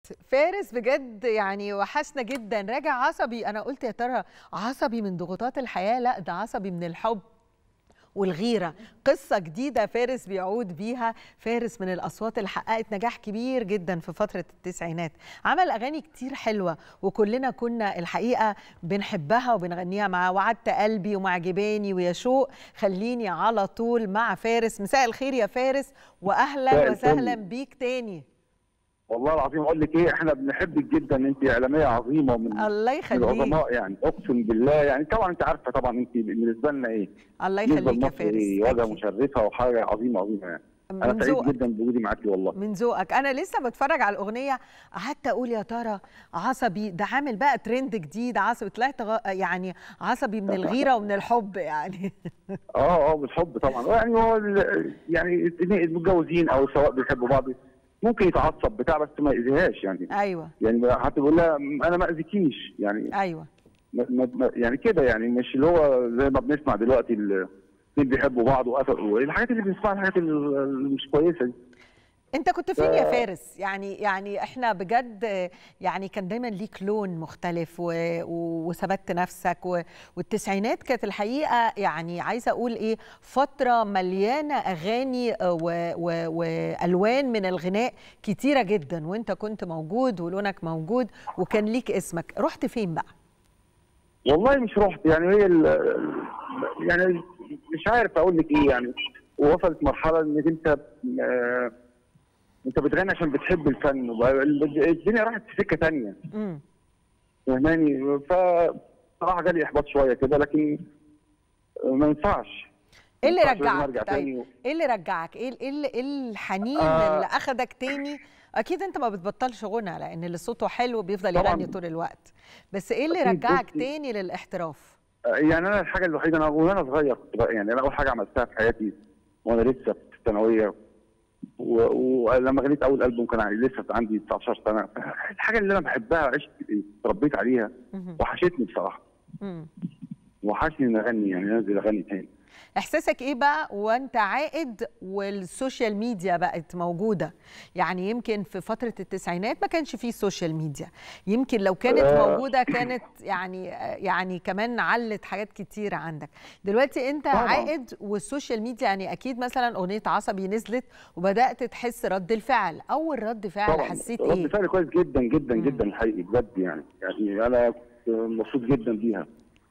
فارس بجد يعني وحشنا جدا راجع عصبي انا قلت يا ترى عصبي من ضغوطات الحياه لا ده عصبي من الحب والغيرة قصة جديدة فارس بيعود بيها فارس من الأصوات اللي حققت نجاح كبير جدا في فترة التسعينات عمل أغاني كتير حلوة وكلنا كنا الحقيقة بنحبها وبنغنيها معاه وعدت قلبي ومعجباني ويا شوق خليني على طول مع فارس مساء الخير يا فارس وأهلا مساء وسهلا الفل. بيك تاني والله العظيم اقول لك ايه احنا بنحبك جدا انت اعلاميه عظيمه ومن الله من يخليك العظماء يعني اقسم بالله يعني طبعا انت عارفه طبعا انت بالنسبه لنا ايه الله بالنسبه يخليك يا لمصر فارس إيه واجهه أكيد. مشرفه وحاجه عظيمه عظيمه يعني انا من سعيد ذوقك جدا بوجودي معاكي والله من ذوقك انا لسه بتفرج على الاغنيه قعدت اقول يا ترى عصبي ده عامل بقى ترند جديد عصبي طلعت غ... يعني عصبي من الغيره ومن الحب يعني اه اه بالحب طبعا يعني هو ال- يعني الاثنين المتجوزين او سواء بيحبوا بعض ممكن يتعصب بتاع بس ما يأذيهاش يعني ايوه يعني حتى بيقول لها انا ما اذيكيش يعني ايوه ما ما ما- يعني كده يعني مش اللي هو زي ما بنسمع دلوقتي ال- الاثنين بيحبوا بعض وقفلوا الحاجات اللي بنسمعها الحاجات ال- اللي مش كويسه دي انت كنت فين يا ف- فارس يعني يعني احنا بجد يعني كان دايما ليك لون مختلف و... و... وثبت نفسك و... والتسعينات كانت الحقيقه يعني عايزه اقول ايه فتره مليانه اغاني آه، و... و... والوان من الغناء كتيره جدا وانت كنت موجود ولونك موجود وكان ليك اسمك رحت فين بقى والله مش رحت يعني هي ال يعني مش عارف اقول لك ايه يعني وصلت مرحله انك انت آه انت بتغني عشان بتحب الفن وبقى ال- الدنيا راحت في سكه تانية امم فاهماني فصراحه جالي احباط شويه كده لكن ما ينفعش ايه اللي ما ينفعش لازم رجعك ارجع طيب تاني ايه اللي رجعك ايه ايه اللي- إيه الحنين آه. اللي اخدك تاني اكيد انت ما بتبطلش غنى لان اللي صوته حلو بيفضل طبعاً. يغني طول الوقت بس ايه اللي أكيد، رجعك بصي. تاني للاحتراف يعني انا الحاجه الوحيده انا وانا صغير كنت بقى- يعني انا اول حاجه عملتها في حياتي وانا لسه في الثانويه و- ولما غنيت اول البوم كان عندي لسه عندي 19 سنه الحاجه اللي انا بحبها عشت اتربيت عليها مهم. وحشتني بصراحه مم. وحشني ان اغني يعني انزل اغني تاني احساسك ايه بقى وانت عائد والسوشيال ميديا بقت موجوده يعني يمكن في فتره التسعينات ما كانش فيه سوشيال ميديا يمكن لو كانت آه. موجوده كانت يعني يعني كمان علت حاجات كتيره عندك دلوقتي انت طبعاً. عائد والسوشيال ميديا يعني اكيد مثلا اغنيه عصبي نزلت وبدات تحس رد الفعل اول رد فعل طبعا حسيت رد ايه فعل كويس جدا جدا مم. جدا الحقيقي بجد يعني يعني انا كنت مبسوط جدا بيها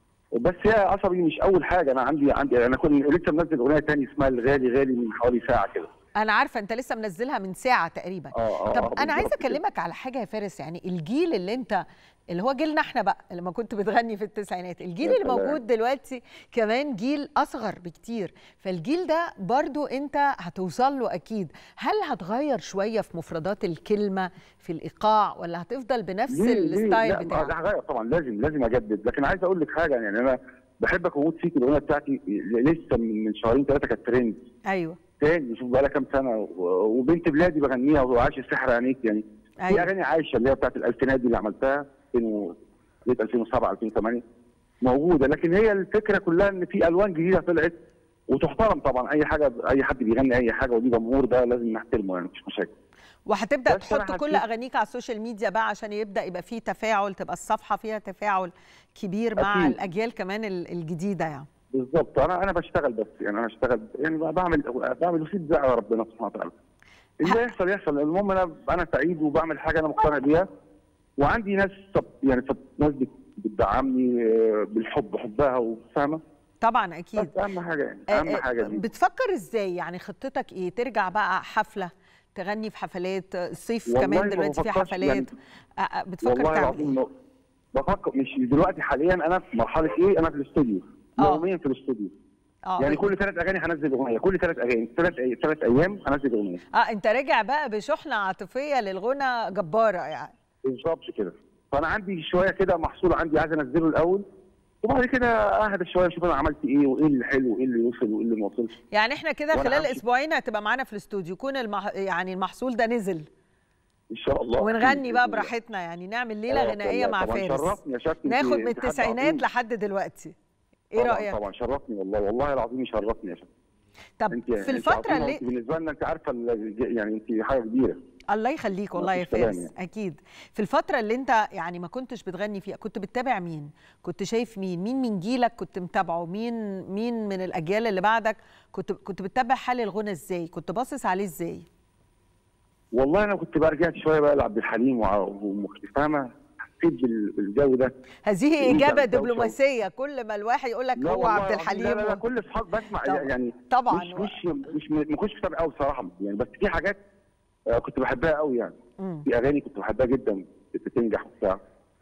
بس هي عصبي مش اول حاجه انا عندي عندي انا كنت لسه منزل اغنيه تاني اسمها الغالي غالي من حوالي ساعه كده انا عارفه انت لسه منزلها من ساعه تقريبا اه اه طب آه، انا عايزه بالظبط كده. اكلمك على حاجه يا فارس يعني الجيل اللي انت اللي هو جيلنا احنا بقى لما كنت بتغني في التسعينات الجيل يا اللي سلام. موجود دلوقتي كمان جيل اصغر بكتير فالجيل ده برضو انت هتوصل له اكيد هل هتغير شويه في مفردات الكلمه في الايقاع ولا هتفضل بنفس ليه- ليه؟ الستايل لا، بتاعك لا هغير طبعا لازم لازم اجدد لكن عايز اقول لك حاجه يعني انا بحبك واموت فيك الاغنيه بتاعتي لسه من من شهرين ثلاثه كانت ترند ايوه تاني شوف بقى لها كام سنه و- وبنت بلادي بغنيها وعاش السحر عينيك يعني في ايوه اغاني عايشه اللي هي بتاعت الالفينات دي اللي عملتها 2000 و- لغايه 2007 2008 موجوده لكن هي الفكره كلها ان في الوان جديده طلعت وتحترم طبعا اي حاجه اي حد بيغني اي حاجه ودي جمهور ده لازم نحترمه يعني مفيش مشاكل وهتبدا بس أنا تحط كل حسيت- اغانيك على السوشيال ميديا بقى عشان يبدا يبقى فيه تفاعل تبقى الصفحه فيها تفاعل كبير مع أكيد. الاجيال كمان ال- الجديده يعني بالظبط انا انا بشتغل بس يعني انا بشتغل يعني بعمل بعمل وسيط زي على ربنا سبحانه وتعالى اللي يحصل يحصل المهم انا انا سعيد وبعمل حاجه انا مقتنع بيها وعندي ناس طب يعني طب ناس بت- بتدعمني آه، بالحب حبها وفاهمه طبعا اكيد بس اهم حاجه يعني آه، اهم آه، حاجه دي بتفكر ازاي يعني خطتك ايه ترجع بقى حفله تغني في حفلات آه، الصيف والله كمان ما دلوقتي في بفكرش حفلات يعني آه، آه، بتفكر والله تعمل العظيم ايه ما- بفكر مش دلوقتي حاليا انا في مرحله ايه انا في الاستوديو آه. يوميا في الاستوديو اه يعني ب- كل ثلاث اغاني هنزل اغنيه كل ثلاث اغاني ثلاث ثلاث ايام هنزل اغنيه اه انت راجع بقى بشحنه عاطفيه للغنى جباره يعني بالظبط كده فانا عندي شويه كده محصول عندي عايز انزله الاول وبعد كده اهدى شويه اشوف انا عملت ايه وايه اللي حلو وايه اللي وصل وايه اللي ما وصلش يعني احنا كده وأنا خلال همشي. اسبوعين هتبقى معانا في الاستوديو يكون المح... يعني المحصول ده نزل ان شاء الله ونغني بقى بإذن الله. براحتنا يعني نعمل ليله آه، غنائيه طبعاً. مع طبعاً فارس شرفني يا شاف ناخد من التسعينات لحد دلوقتي ايه طبعا رايك طبعا شرفني والله والله العظيم يشرفني يا شاف طب انت في انت الفتره عظيمة، اللي وانت بالنسبه لنا انت عارفه ال- يعني انت حاجه كبيره الله يخليك والله يا مفيش كلام فارس يعني. اكيد في الفتره اللي انت يعني ما كنتش بتغني فيها كنت بتتابع مين كنت شايف مين مين من جيلك كنت متابعه مين مين من الاجيال اللي بعدك كنت كنت بتتابع حال الغنى ازاي كنت باصص عليه ازاي والله انا كنت بقى رجعت شويه بقى لعبد الحليم وع- ومختلف فاهمه حسيت بال- بالجو ده هذه إيه ده اجابه الدوشة؟ دبلوماسيه كل ما الواحد يقول لك لا هو والله عبد العظيم الحليم لا لا, لا و- كل اصحاب بسمع طبعاً. يعني طبعاً. مش مش مش ما كنتش متابع قوي بصراحه يعني بس في حاجات آه، كنت بحبها قوي يعني مم. في اغاني كنت بحبها جدا بتنجح وبتاع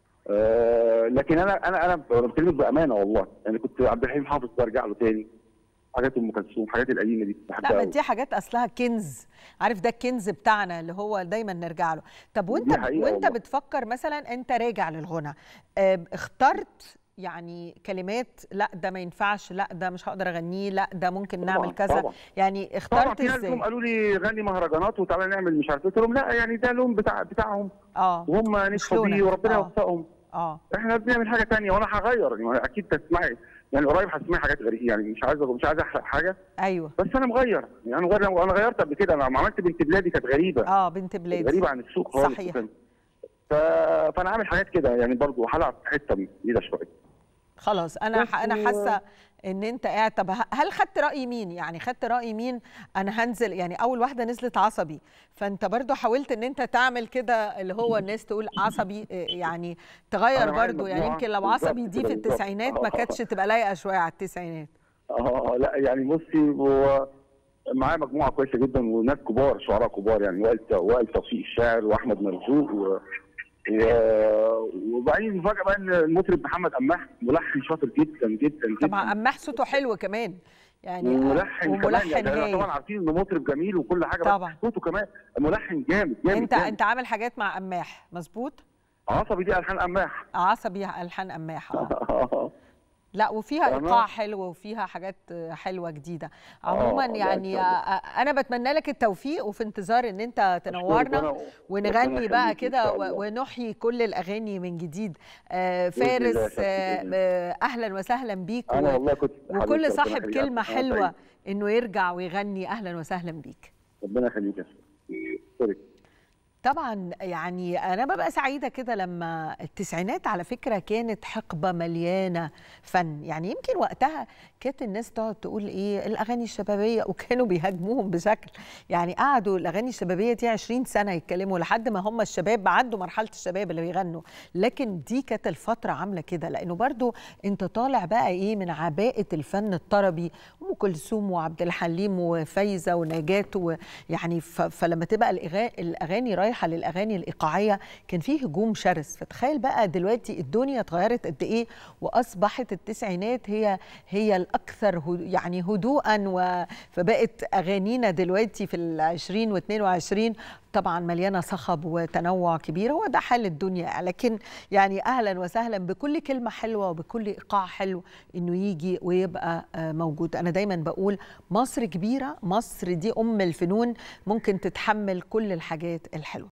آه، لكن انا انا انا بكلمك بامانه والله يعني كنت عبد الحليم حافظ برجع له تاني حاجات ام كلثوم حاجات القديمه دي لا بحبها ما قوي دي حاجات اصلها كنز عارف ده الكنز بتاعنا اللي هو دايما نرجع له طب وانت دي حقيقة وانت والله. بتفكر مثلا انت راجع للغنى آه، اخترت يعني كلمات لا ده ما ينفعش لا ده مش هقدر اغنيه لا ده ممكن طبعاً، نعمل كذا طبعاً. يعني طبعا اخترت في ناس ازاي جم قالوا لي غني مهرجانات وتعالى نعمل مش عارف إيه. قلت لهم لا يعني ده لون بتاع بتاعهم اه وهم مش نجحوا بيه لونك. وربنا آه. يوفقهم اه احنا بنعمل حاجه تانية وانا هغير يعني اكيد تسمعي يعني قريب هتسمعي حاجات غريبه يعني مش عايز مش عايز احرق حاجه ايوه بس انا مغير يعني انا مغير انا غيرت قبل كده انا لما عملت بنت بلادي كانت غريبه اه بنت كانت بلادي غريبه عن السوق خالص صحيح. وكان- ف... فانا عامل حاجات كده يعني برضو هلعب في حته بعيده شويه خلاص انا بس ح- انا و- حاسه ان انت قاعد طب ه- هل خدت راي مين يعني خدت راي مين انا هنزل يعني اول واحده نزلت عصبي فانت برضو حاولت ان انت تعمل كده اللي هو الناس تقول عصبي إيه، يعني تغير أنا معايا برضو يعني مجموعة يمكن لو بالظبط عصبي دي كده في بالظبط. التسعينات ما آه. كانتش تبقى لايقه شويه على التسعينات اه لا يعني بصي هو معايا مجموعه كويسه جدا وناس كبار شعراء كبار يعني وائل وائل توفيق الشاعر واحمد مرزوق و... و... وبعدين مفاجاه بقى ان المطرب محمد قماح ملحن شاطر جدا جدا جدا طبعا قماح صوته حلو كمان يعني آه، وملحن كمان وملحن يعني هايل طبعا عارفين انه مطرب جميل وكل حاجه طبعاً. بس صوته كمان ملحن جامد جامد انت جامد. انت عامل حاجات مع قماح مظبوط عصبي دي الحان قماح عصبي الحان قماح اه لا وفيها تمام. ايقاع حلو وفيها حاجات حلوه جديده عموما الله يعني يسلمك. آه، انا بتمنى لك التوفيق وفي انتظار ان انت تنورنا وأنا- ونغني ربنا بقى يخليك إن كده شاء و- الله. ونحيي كل الاغاني من جديد آه، بإذن الله فارس يا آه، حبيبي. آه، اهلا وسهلا بيك انا و- والله كنت حبيبتي، وكل ربنا صاحب يخليك. كلمه أنا حلوه سعيد. انه يرجع ويغني اهلا وسهلا بيك ربنا يخليك يا سوري طبعا يعني انا ببقى سعيده كده لما التسعينات على فكره كانت حقبه مليانه فن يعني يمكن وقتها كانت الناس تقعد تقول ايه الاغاني الشبابيه وكانوا بيهاجموهم بشكل يعني قعدوا الاغاني الشبابيه دي 20 سنه يتكلموا لحد ما هم الشباب عدوا مرحله الشباب اللي بيغنوا لكن دي كانت الفتره عامله كده لانه برضو انت طالع بقى ايه من عباءه الفن الطربي ام كلثوم وعبد الحليم وفايزه ونجاة ويعني ف- فلما تبقى الإغا- الاغاني رايحه للاغاني الايقاعيه كان فيه هجوم شرس فتخيل بقى دلوقتي الدنيا اتغيرت قد ايه واصبحت التسعينات هي هي الاكثر هدو يعني هدوءا و- فبقت اغانينا دلوقتي في العشرين و22 طبعا مليانه صخب وتنوع كبير هو ده حال الدنيا لكن يعني اهلا وسهلا بكل كلمه حلوه وبكل ايقاع حلو انه يجي ويبقى آه، موجود انا دايما بقول مصر كبيره مصر دي ام الفنون ممكن تتحمل كل الحاجات الحلوه